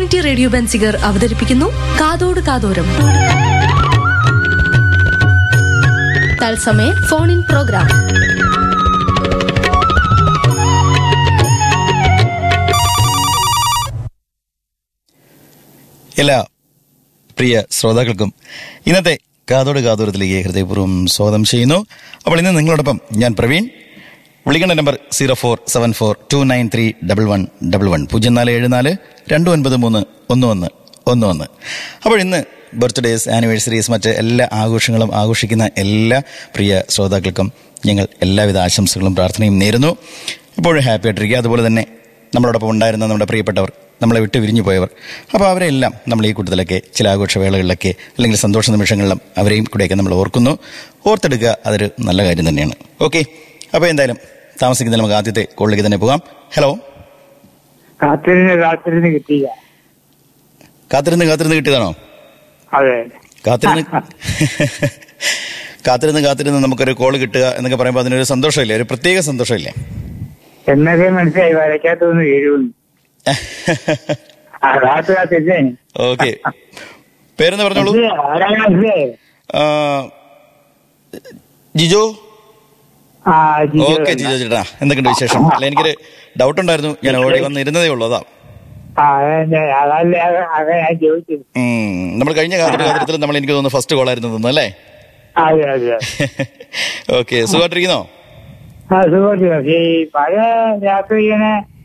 community radio Benziger അവതരിപ്പിക്കുന്നു കാതോട് കാതോരം തത്സമയ ഫോൺ ഇൻ പ്രോഗ്രാം എല്ലാ പ്രിയ ശ്രോതാക്കൾക്കും ഇന്നത്തെ കാതോട് കാതോരത്തിലേക്ക് ഹൃദയപൂർവ്വം സ്വാഗതം ചെയ്യുന്നു അപ്പോൾ ഇന്ന് നിങ്ങളോടൊപ്പം ഞാൻ പ്രവീൺ വിളിക്കേണ്ട നമ്പർ zero four seven four two nine three double one double one പൂജ്യം നാല് ഏഴ് നാല് രണ്ട് ഒൻപത് മൂന്ന് ഒന്ന് ഒന്ന് ഒന്ന് ഒന്ന് അപ്പോൾ ഇന്ന് ബർത്ത്ഡേസ് ആനിവേഴ്സറീസ് മറ്റ് എല്ലാ ആഘോഷങ്ങളും ആഘോഷിക്കുന്ന എല്ലാ പ്രിയ ശ്രോതാക്കൾക്കും ഞങ്ങൾ എല്ലാവിധ ആശംസകളും പ്രാർത്ഥനയും നേരുന്നു എപ്പോഴും ഹാപ്പി ആയിട്ടിരിക്കുക അതുപോലെ തന്നെ നമ്മളോടൊപ്പം ഉണ്ടായിരുന്ന നമ്മുടെ പ്രിയപ്പെട്ടവർ നമ്മളെ വിട്ട് വിരിഞ്ഞു പോയവർ അപ്പോൾ അവരെല്ലാം നമ്മൾ ഈ കൂട്ടത്തിലൊക്കെ ചില ആഘോഷവേളകളിലൊക്കെ അല്ലെങ്കിൽ സന്തോഷ നിമിഷങ്ങളിലും അവരെയും കൂടെയൊക്കെ നമ്മൾ ഓർക്കുന്നു ഓർത്തെടുക്കുക അതൊരു നല്ല കാര്യം തന്നെയാണ് ഓക്കെ അപ്പോൾ എന്തായാലും താമസിക്കുന്ന നമുക്ക് ആദ്യത്തെ കോളിലേക്ക് തന്നെ പോകാം ഹലോ കാത്തിരുന്ന് കാത്തിരുന്ന് കിട്ടിയില്ല കാത്തിരുന്ന് കാത്തിരുന്ന് കിട്ടിയതാണോ അതെ കാത്തിരുന്ന് കാത്തിരുന്ന് കാത്തിരുന്ന് നമുക്കൊരു കോൾ കിട്ടുക എന്നൊക്കെ പറയുമ്പോൾ അതിനൊരു സന്തോഷമില്ലേ ഒരു പ്രത്യേക സന്തോഷമില്ലേ എന്നൊക്കെ മനസ്സിലായി വരയ്ക്കാത്തൊന്ന് വീഴുന്നു ആ കാത്തു കാത്തിരുന്നേ ഓക്കെ പേരെന്ന് പറഞ്ഞോളൂ ആരാ മനസ്സിലായി ആ, ജിജോ ആ ജിജോ ഓക്കെ ജിജോ ചേട്ടാ എന്തൊക്കെയുണ്ട് വിശേഷം അല്ല എനിക്കൊരു ഡൗട്ട് ഉണ്ടായിരുന്നു ഞാൻ ഓടി വന്ന് ഇരുന്നതേ ഉള്ളൂ അതാ ആ അതെ അതല്ലേ അതെ ഞാൻ ചോദിച്ചത് ഉം, നമ്മൾ കഴിഞ്ഞ കാലത്ത് കാലത്തിൽ നമ്മൾ എനിക്ക് തോന്നുന്നു ഫസ്റ്റ് കോളായിരുന്നു തോന്നുന്നു അല്ലേ അതെ അതെ ഓക്കെ സുഖമായിട്ടിരിക്കുന്നോ ആ സുഖമായിട്ട് പക്ഷേ ഈ പഴയ രാത്രി ഇങ്ങനെ